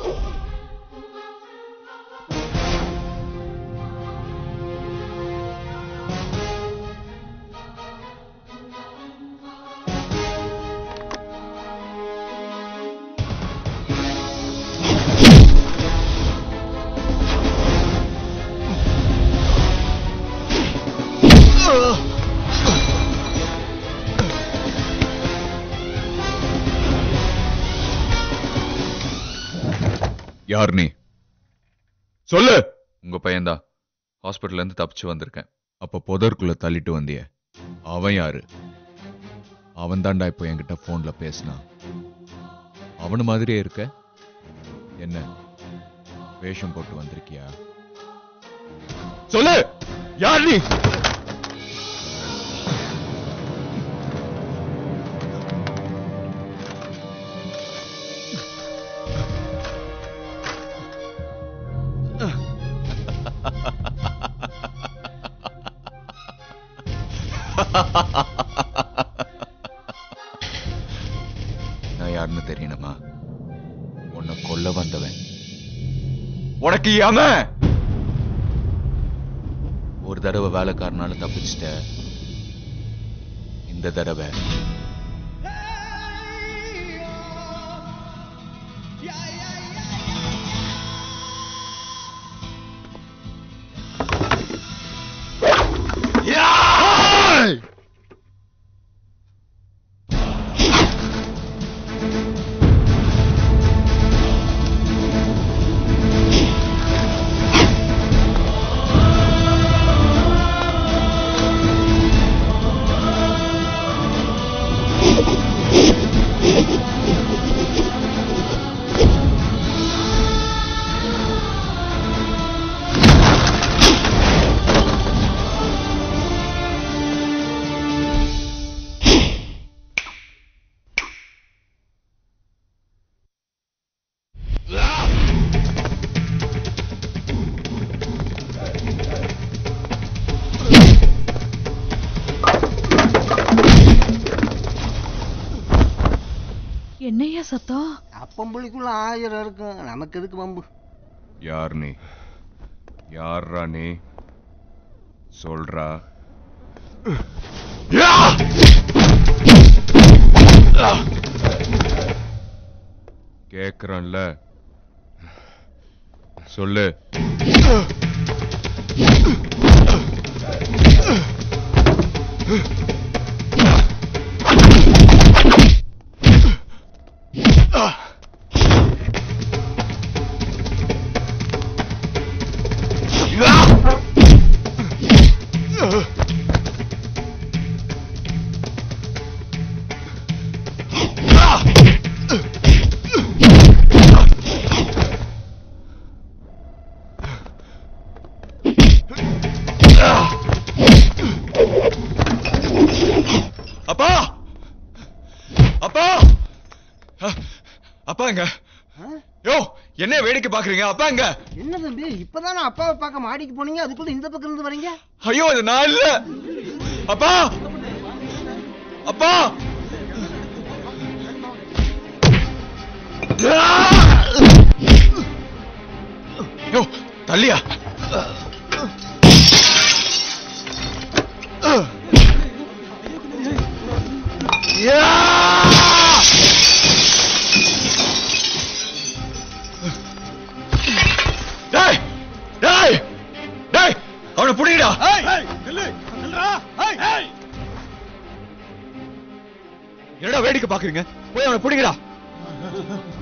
யார் நீ சொல்லு உங்க பையன்தான் ஹாஸ்பிட்டல்ல இருந்து தப்பிச்சு வந்திருக்கேன் அப்ப புதருக்குள்ள தள்ளிட்டு வந்தியே அவன் யாரு அவன் தான்டா இப்போ என்கிட்ட போன்ல பேசினான் அவனு மாதிரியே இருக்க என்ன வேஷம் போட்டு வந்திருக்கியா சொல்லு யார் நீ நான் யாருன்னு தெரியணுமா உன்னை கொல்ல வந்தவன் உனக்கு ஏம ஒரு தடவை வேலைக்காரனால தப்பிச்சிட்ட இந்த தடவை என்னையா சத்தம் அப்பம்புளிக்குள்ள ஆயிரம் இருக்கும் நமக்கு எதுக்கு வம்பு யார் நீ யார்ரா நீ சொல்றா கேக்குறேன்ல சொல்லு அப்பா அப்பா அ- அப்பா எங்க யோ என்ன வேடிக்கை பாக்குறீங்க அப்பா எங்க என்ன தம்பி இப்பதானே அப்பாவை பார்க்க மாடிக்கு போனீங்க அதுக்குள்ள இந்த பக்கம் இருந்து வரீங்க ஐயோ அது நான் இல்ல அப்பா அப்பா யோ தள்ளியா டேய் டேய் டேய் அவனை புடிங்கடா என்னடா வேடிக்கை பாக்குறீங்க போய் அவனை புடிங்கடா